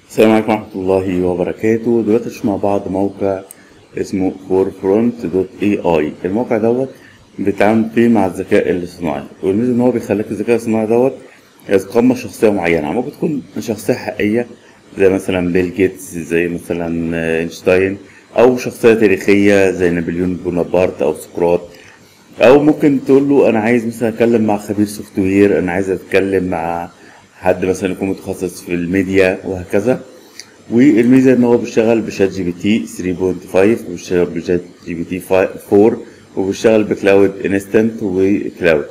السلام عليكم ورحمة الله وبركاته دلوقتي نشوف مع بعض موقع اسمه فورفرونت دوت اي اي الموقع دوت بيتعامل فيه مع الذكاء الاصطناعي والميزة ان هو بيخليك الذكاء الاصطناعي دوت يتقمص شخصية معينة ممكن تكون شخصية حقيقية زي مثلا بيل جيتس زي مثلا اينشتاين او شخصية تاريخية زي نابليون بونابرت او سقراط او ممكن تقول له انا عايز مثلا اتكلم مع خبير سوفت وير انا عايز اتكلم مع حد مثلا يكون متخصص في الميديا وهكذا والميزه ان هو بيشتغل بشات جي بي تي 3.5 وبيشتغل بشات جي بي تي 4 وبيشتغل بكلاود انستنت وكلاود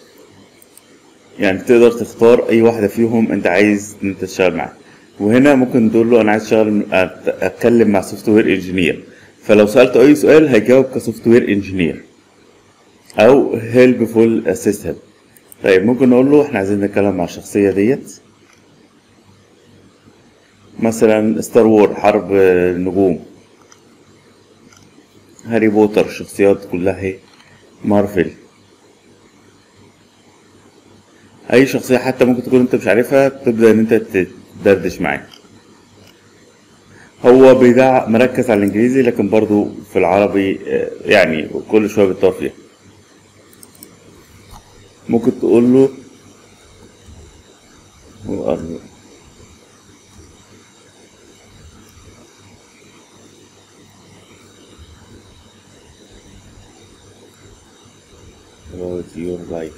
يعني تقدر تختار اي واحده فيهم انت عايز ان انت تشتغل معاها وهنا ممكن تقول له انا عايز اشتغل اتكلم مع سوفت وير انجينير فلو سالته اي سؤال هيجاوب كسوفت وير انجينير او هيلبفول اسيستنت طيب ممكن نقول له احنا عايزين نتكلم مع الشخصية ديت مثلا ستار وور حرب النجوم هاري بوتر الشخصيات كلها هي مارفل اي شخصية حتى ممكن تكون انت مش عارفها تبدأ ان انت تدردش معاه هو بيدع مركز على الانجليزي لكن برضو في العربي يعني كل شوية بيتطور فيها ممكن تقول له about your life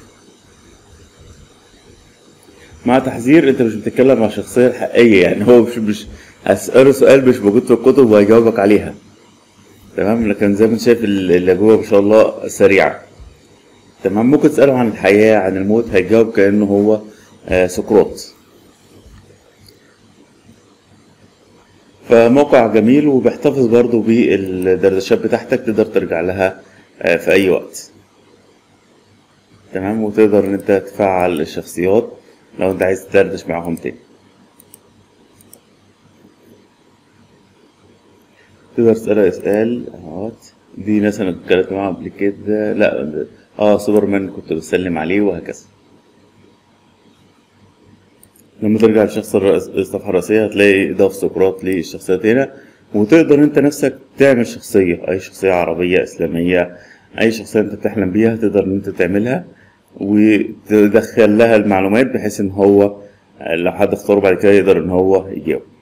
مع تحذير انت مش بتتكلم مع الشخصية الحقيقية يعني هو مش مش هسأله سؤال مش موجود في الكتب وهيجاوبك عليها تمام لكن زي ما انت شايف الأجوبة ما شاء الله سريعة تمام ممكن تسأله عن الحياة عن الموت هيجاوب كأنه هو آه سقراط فموقع جميل وبيحتفظ برضو بالدردشات بتاعتك تقدر ترجع لها آه في أي وقت تمام وتقدر إن أنت تفعل الشخصيات لو أنت عايز تدردش معاهم تاني تقدر تسألها اسأل اهوت دي مثلا اتكلمت معاها قبل كده لا اه سوبرمان كنت بسلم عليه وهكذا لما ترجع للشخص الرئيس الصفحة الرئيسية هتلاقي إضافة سقراط للشخصيات هنا وتقدر أنت نفسك تعمل شخصية أي شخصية عربية إسلامية أي شخصية أنت بتحلم بيها تقدر أن أنت تعملها وتدخل لها المعلومات بحيث إن هو لو حد اختاره بعد كده يقدر إن هو يجاوب